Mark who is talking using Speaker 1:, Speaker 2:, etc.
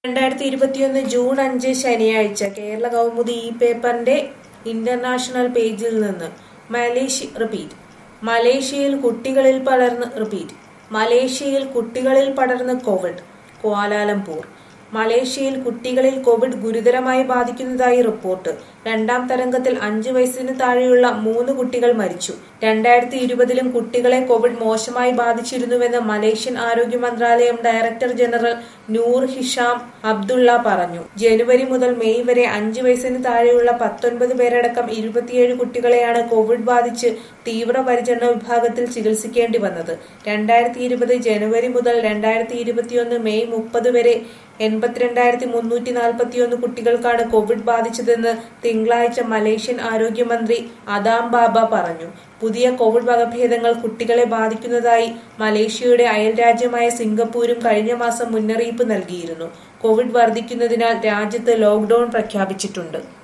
Speaker 1: രണ്ടായിരത്തി ഇരുപത്തിയൊന്ന് ജൂൺ അഞ്ച് ശനിയാഴ്ച കേരള കൗമുദി ഈ പേപ്പറിന്റെ ഇന്റർനാഷണൽ പേജിൽ നിന്ന് മലേഷ്യ റിപ്പീറ്റ് മലേഷ്യയിൽ കുട്ടികളിൽ പടർന്ന് റിപ്പീറ്റ് മലേഷ്യയിൽ കുട്ടികളിൽ പടർന്ന് കോവിഡ് ക്വാലാലംപൂർ മലേഷ്യയിൽ കുട്ടികളിൽ കോവിഡ് ഗുരുതരമായി ബാധിക്കുന്നതായി റിപ്പോർട്ട് രണ്ടാം തരംഗത്തിൽ അഞ്ചു വയസ്സിന് താഴെയുള്ള മൂന്ന് കുട്ടികൾ മരിച്ചു രണ്ടായിരത്തി ഇരുപതിലും കുട്ടികളെ കോവിഡ് മോശമായി ബാധിച്ചിരുന്നുവെന്ന് മലേഷ്യൻ ആരോഗ്യ മന്ത്രാലയം director general Noor Hisham Abdullah പറഞ്ഞു ജനുവരി മുതൽ മെയ് വരെ അഞ്ചു വയസ്സിന് താഴെയുള്ള പത്തൊൻപത് പേരടക്കം ഇരുപത്തിയേഴ് കുട്ടികളെയാണ് കോവിഡ് ബാധിച്ച് തീവ്രപരിചരണ വിഭാഗത്തിൽ ചികിത്സിക്കേണ്ടി വന്നത് രണ്ടായിരത്തി ഇരുപത് ജനുവരി മുതൽ രണ്ടായിരത്തി ഇരുപത്തിയൊന്ന് മെയ് മുപ്പത് വരെ എൺപത്തിരണ്ടായിരത്തി മുന്നൂറ്റി നാൽപ്പത്തിയൊന്ന് കുട്ടികൾക്കാണ് കോവിഡ് ബാധിച്ചതെന്ന് തിങ്കളാഴ്ച മലേഷ്യൻ ആരോഗ്യമന്ത്രി അദാം ബാബ പറഞ്ഞു പുതിയ കോവിഡ് വകഭേദങ്ങൾ കുട്ടികളെ ബാധിക്കുന്നതായി മലേഷ്യയുടെ അയൽരാജ്യമായ സിംഗപ്പൂരും കഴിഞ്ഞ മാസം മുന്നറിയിപ്പ് നൽകിയിരുന്നു കോവിഡ് വർദ്ധിക്കുന്നതിനാൽ രാജ്യത്ത് ലോക്ഡൌൺ പ്രഖ്യാപിച്ചിട്ടുണ്ട്